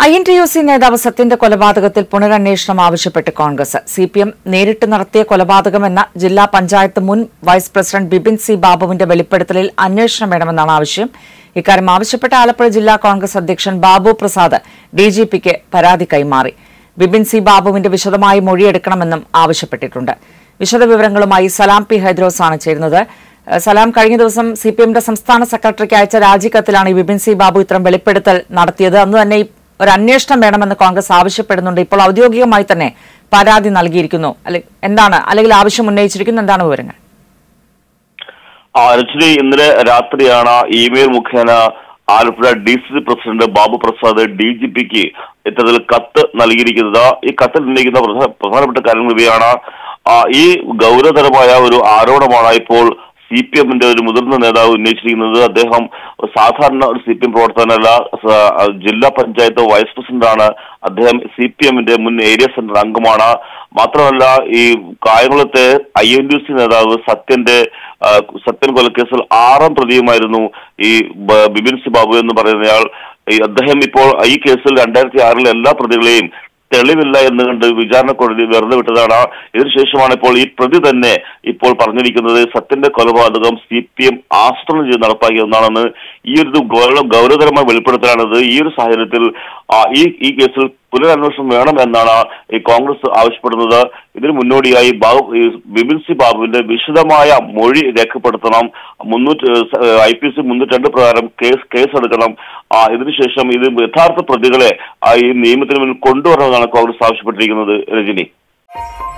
I N T U C നേതാവ് സത്യന്റെ കൊലപാതകത്തിൽ പുനരന്വേഷണം ആവശ്യപ്പെട്ട് കോൺഗ്രസ് സി പി എം നേരിട്ട് നടത്തിയ കൊലപാതകമെന്ന ജില്ലാ പഞ്ചായത്ത് മുൻ വൈസ് പ്രസിഡന്റ് ബിപിൻ സി ബാബുവിന്റെ വെളിപ്പെടുത്തലിൽ അന്വേഷണം വേണമെന്നാണ് ആവശ്യം ഇക്കാര്യം ആവശ്യപ്പെട്ട ആലപ്പുഴ ജില്ലാ കോൺഗ്രസ് അധ്യക്ഷൻ ബാബു പ്രസാദ് ഡിജിപിക്ക് പരാതി കൈമാറി ബിപിൻ സി ബാബുവിന്റെ വിശദമായി മൊഴിയെടുക്കണമെന്നും ആവശ്യപ്പെട്ടിട്ടുണ്ട് വിശദവിവരങ്ങളുമായി സലാം പി ഹൈദ്രോസ് ആണ് ചേരുന്നത് ഏഹ് സലാം കഴിഞ്ഞ ദിവസം സി പി എമ്മിന്റെ സംസ്ഥാന സെക്രട്ടറിക്ക് അയച്ച രാജിക്കത്തിലാണ് ഈ ബിപിൻ സി ബാബു ഇത്തരം വെളിപ്പെടുത്തൽ നടത്തിയത് അന്ന് തന്നെ ഈ ഒരു അന്വേഷണം വേണമെന്ന് കോൺഗ്രസ് ആവശ്യപ്പെടുന്നുണ്ട് ഇപ്പോൾ ഔദ്യോഗികമായി തന്നെ പരാതി നൽകിയിരിക്കുന്നു അല്ലെ എന്താണ് അല്ലെങ്കിൽ ആവശ്യം ഉന്നയിച്ചിരിക്കുന്നു എന്താണ് വിവരങ്ങൾ ആ രജനി ഇന്നലെ രാത്രിയാണ് ഇമെയിൽ മുഖേന Alappuzha D C C president Babu Prasad D G പിക്ക് ഇത്തരത്തിൽ കത്ത് നൽകിയിരിക്കുന്നത് ഈ കത്തിൽ ഉന്നയിക്കുന്ന പ്രധാ- പ്രധാനപ്പെട്ട കാര്യങ്ങൾ ഇവയാണ് ആ, ഈ ഗൗരവതരമായ ഒരു ആരോപണമാണ് ഇപ്പോൾ സി പി എമ്മിന്റെ ഒരു മുതിർന്ന നേതാവ് ഉന്നയിച്ചിരിക്കുന്നത് അദ്ദേഹം സാധാരണ ഒരു സി പി എം പ്രവർത്തകനല്ല സ- ജില്ലാ പഞ്ചായത്ത് വൈസ് പ്രസിഡന്റാണ് അദ്ദേഹം സി പി എമ്മിന്റെ മുൻ ഏരിയ സെന്റർ അംഗമാണ് മാത്രമല്ല ഈ കായംകുളത്തെ ഐ എൻ ഡി സി നേതാവ് സത്യന്റെ ആ, സത്യൻ കൊലക്കേസിൽ ആറാം പ്രതിയുമായിരുന്നു ഈ ബ- ബിപിൻ സി ബാബു എന്ന് പറയുന്നയാൾ ഈ അദ്ദേഹം ഇപ്പോൾ ഈ കേസിൽ രണ്ടായിരത്തി ആറിലെ എല്ലാ പ്രതികളെയും തെളിവില്ല എന്ന് കണ്ട് വിചാരണ കോടതി വെറുതെ വിട്ടതാണ് ഇതിനുശേഷമാണ് ഇപ്പോൾ ഈ പ്രതി തന്നെ ഇപ്പോൾ പറഞ്ഞിരിക്കുന്നത് സത്യന്റെ കൊലപാതകം സി പി എം ആസൂത്രണം ചെയ്ത് നടപ്പാക്കിയ ഒന്നാണെന്ന് ഈ ഒരു ഗൗരവ- ഗൗരവതരമായ വെളിപ്പെടുത്തലാണിത് ഈ ഒരു സാഹചര്യത്തിൽ ആ, ഈ ഈ കേസിൽ പുനരന്വേഷണം വേണം എന്നാണ് ഈ കോൺഗ്രസ് ആവശ്യപ്പെടുന്നത് ഇതിന് മുന്നോടിയായി ബാബു ഈ ബിപിൻ സി ബാബുവിന്റെ വിശദമായ മൊഴി രേഖപ്പെടുത്തണം മുന്നൂറ്റി ഐ പി സി മുന്നൂറ്റി രണ്ട് പ്രകാരം കേസ് കേസെടുക്കണം ആ, ഇതിനുശേഷം ഇത് യഥാർത്ഥ പ്രതികളെ ആ, ഈ നിയമത്തിന് മുന്നിൽ കൊണ്ടുവരണമെന്നാണ് കോൺഗ്രസ് ആവശ്യപ്പെട്ടിരിക്കുന്നത് രജനി